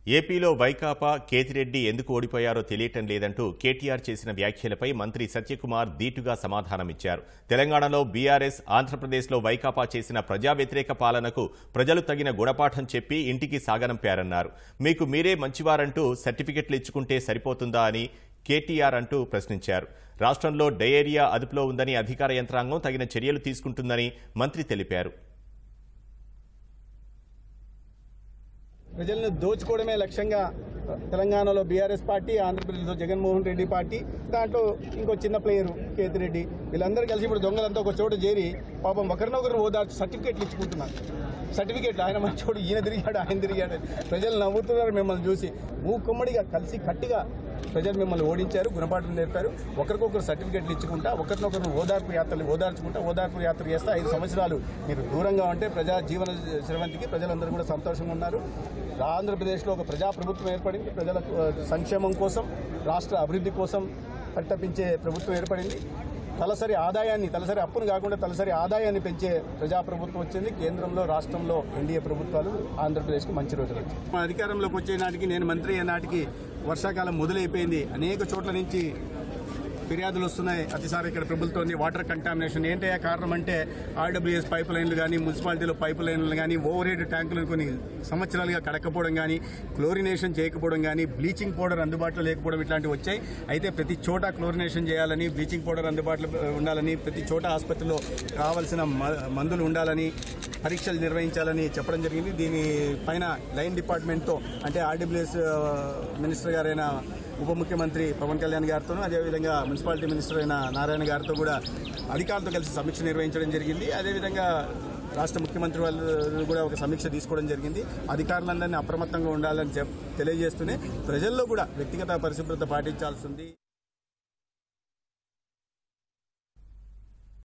ఏపీలో వైకాపా కేతిరెడ్డి ఎందుకు ఓడిపోయారో తెలియటం లేదంటూ కేటీఆర్ చేసిన వ్యాఖ్యలపై మంత్రి సత్యకుమార్ ధీటుగా సమాధానమిచ్చారు తెలంగాణలో బీఆర్ఎస్ ఆంధ్రప్రదేశ్లో వైకాపా చేసిన ప్రజా వ్యతిరేక పాలనకు ప్రజలు తగిన గుణపాఠం చెప్పి ఇంటికి సాగనంపారన్నారు మీకు మీరే మంచివారంటూ సర్టిఫికెట్లు ఇచ్చుకుంటే సరిపోతుందా అని కేటీఆర్ అంటూ ప్రశ్నించారు రాష్ట్రంలో డయేరియా అదుపులో ఉందని అధికార యంత్రాంగం తగిన చర్యలు తీసుకుంటుందని మంత్రి తెలిపారు ప్రజలను దోచుకోవడమే లక్ష్యంగా తెలంగాణలో బీఆర్ఎస్ పార్టీ ఆంధ్రప్రదేశ్లో జగన్మోహన్ రెడ్డి పార్టీ దాంట్లో ఇంకో చిన్న ప్లేయరు కేతిరెడ్డి వీళ్ళందరూ కలిసి ఇప్పుడు దొంగలంతా ఒక చోట చేరి పాపం ఒకరినొకరు ఓదార్చి సర్టిఫికేట్లు ఇచ్చుకుంటున్నారు సర్టిఫికేట్లు ఆయన మంచోడు ఈయన తిరిగాడు ఆయన తిరిగాడు ప్రజలు నవ్వుతున్నారు మిమ్మల్ని చూసి మూకుమ్మడిగా కలిసి కట్టిగా ప్రజలు మిమ్మల్ని ఓడించారు గుణపాఠం నేర్పారు ఒకరికొకరు సర్టిఫికేట్లు ఇచ్చుకుంటా ఒకరినొకరు ఓదార్పు యాత్రలు ఓదార్చుకుంటా ఓదార్పు యాత్ర చేస్తే ఐదు సంవత్సరాలు మీరు దూరంగా ఉంటే ప్రజా జీవన శ్రవంతికి ప్రజలందరూ కూడా సంతోషంగా ఉన్నారు ఆంధ్రప్రదేశ్లో ఒక ప్రజాప్రభుత్వం ఏర్పడింది ప్రజల ఆ, సంక్షేమం కోసం రాష్ట్ర అభివృద్ధి కోసం పరితపించే ప్రభుత్వం ఏర్పడింది తలసరి ఆదాయాన్ని తలసరి అప్పును కాకుండా తలసరి ఆదాయాన్ని పెంచే ప్రజాప్రభుత్వం వచ్చింది కేంద్రంలో రాష్ట్రంలో ఎన్డీఏ ప్రభుత్వాలు ఆంధ్రప్రదేశ్కి మంచి రోజులు వచ్చాయి మా అధికారంలోకి వచ్చే నాటికి నేను మంత్రి అయిన నాటికి వర్షాకాలం మొదలైపోయింది అనేక చోట్ల నుంచి ఫిర్యాదులు వస్తున్నాయి అతిసారి ఇక్కడ ప్రభుత్వం వాటర్ కంటామినేషన్ ఏంటయ్యా కారణం అంటే ఆర్డబ్ల్యూఎస్ పైప్ లైన్లు కానీ మున్సిపాలిటీలో పైప్ లైన్లు కానీ ఓవర్ హెడ్ ట్యాంకులను కొన్ని సంవత్సరాలుగా కడకపోవడం కానీ క్లోరినేషన్ చేయకపోవడం కానీ బ్లీచింగ్ పౌడర్ అందుబాటులో లేకపోవడం ఇట్లాంటివి వచ్చాయి అయితే ప్రతి చోట క్లోరినేషన్ చేయాలని బ్లీచింగ్ పౌడర్ అందుబాటులో ఉండాలని ప్రతి చోట ఆసుపత్రిలో కావాల్సిన మ- మందులు ఉండాలని పరీక్షలు నిర్వహించాలని చెప్పడం జరిగింది దీని పైన లైన్ డిపార్ట్మెంట్తో అంటే ఆర్డబ్ల్యూఎస్ మినిస్టర్ గారైన ఉప ముఖ్యమంత్రి పవన్ కళ్యాణ్ గారితోనూ అదేవిధంగా మున్సిపాలిటీ మినిస్టర్ అయిన నారాయణ గారితో కూడా అధికారులతో కలిసి సమీక్ష నిర్వహించడం జరిగింది అదేవిధంగా రాష్ట్ర ముఖ్యమంత్రి వాళ్ళు కూడా ఒక సమీక్ష తీసుకోవడం జరిగింది అధికారులందరినీ అప్రమత్తంగా ఉండాలని చెప్ తెలియజేస్తూనే ప్రజల్లో కూడా వ్యక్తిగత పరిశుభ్రత పాటించాల్సింది